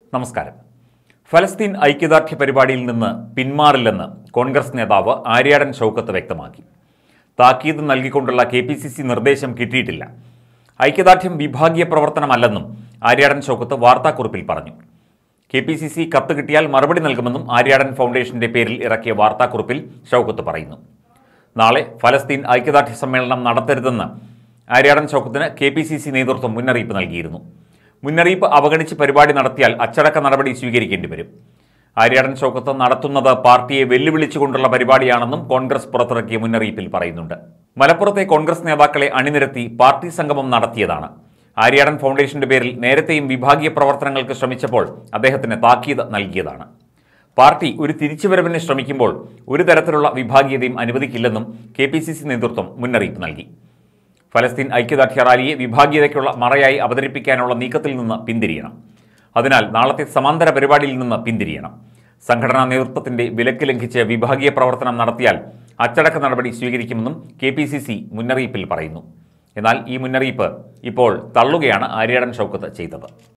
നമസ്കാരം ഫലസ്തീൻ ഐക്യദാർഢ്യ പരിപാടിയിൽ നിന്ന് പിന്മാറില്ലെന്ന് കോൺഗ്രസ് നേതാവ് ആര്യാടൻ ഷൗക്കത്ത് വ്യക്തമാക്കി താക്കീത് നൽകിക്കൊണ്ടുള്ള കെ പി സി സി നിർദ്ദേശം കിട്ടിയിട്ടില്ല ഐക്യദാർഢ്യം വിഭാഗീയ പ്രവർത്തനമല്ലെന്നും ആര്യാടൻ ഷൗക്കത്ത് വാർത്താക്കുറിപ്പിൽ പറഞ്ഞു കെ പി സി സി കത്ത് കിട്ടിയാൽ മറുപടി നൽകുമെന്നും ആര്യാടൻ ഫൗണ്ടേഷന്റെ പേരിൽ ഇറക്കിയ വാർത്താക്കുറിപ്പിൽ ഷൗക്കത്ത് പറയുന്നു നാളെ ഫലസ്തീൻ ഐക്യദാർഢ്യ സമ്മേളനം നടത്തരുതെന്ന് ആര്യാടൻ ഷൗക്കത്തിന് കെ പി സി സി നേതൃത്വം മുന്നറിയിപ്പ് നൽകിയിരുന്നു മുന്നറിയിപ്പ് അവഗണിച്ച് പരിപാടി നടത്തിയാൽ അച്ചടക്ക നടപടി സ്വീകരിക്കേണ്ടി വരും ആര്യാടൻ ഷൗക്കത്ത് നടത്തുന്നത് പാർട്ടിയെ വെല്ലുവിളിച്ചുകൊണ്ടുള്ള പരിപാടിയാണെന്നും കോൺഗ്രസ് പുറത്തിറക്കിയ മുന്നറിയിപ്പിൽ പറയുന്നുണ്ട് മലപ്പുറത്തെ കോൺഗ്രസ് നേതാക്കളെ അണിനിരത്തി പാർട്ടി സംഗമം നടത്തിയതാണ് ആര്യാടൻ ഫൗണ്ടേഷന്റെ പേരിൽ നേരത്തെയും വിഭാഗീയ പ്രവർത്തനങ്ങൾക്ക് ശ്രമിച്ചപ്പോൾ അദ്ദേഹത്തിന് താക്കീത് നൽകിയതാണ് പാർട്ടി ഒരു തിരിച്ചുവരവിന് ശ്രമിക്കുമ്പോൾ ഒരു തരത്തിലുള്ള വിഭാഗീയതയും അനുവദിക്കില്ലെന്നും കെ പി സി സി നേതൃത്വം മുന്നറിയിപ്പ് നൽകി ഫലസ്തീൻ ഐക്യദാർഢ്യ റാലിയെ വിഭാഗീയതയ്ക്കുള്ള മറയായി അവതരിപ്പിക്കാനുള്ള നീക്കത്തിൽ നിന്ന് പിന്തിരിയണം അതിനാൽ നാളത്തെ സമാന്തര പരിപാടിയിൽ നിന്ന് പിന്തിരിയണം സംഘടനാ നേതൃത്വത്തിന്റെ വിലക്ക് ലംഘിച്ച് വിഭാഗീയ പ്രവർത്തനം നടത്തിയാൽ അച്ചടക്ക നടപടി സ്വീകരിക്കുമെന്നും കെ പി സി സി മുന്നറിയിപ്പിൽ പറയുന്നു എന്നാൽ ഈ മുന്നറിയിപ്പ് ഇപ്പോൾ തള്ളുകയാണ് ആര്യാടൻ ഷൗക്കത്ത് ചെയ്തത്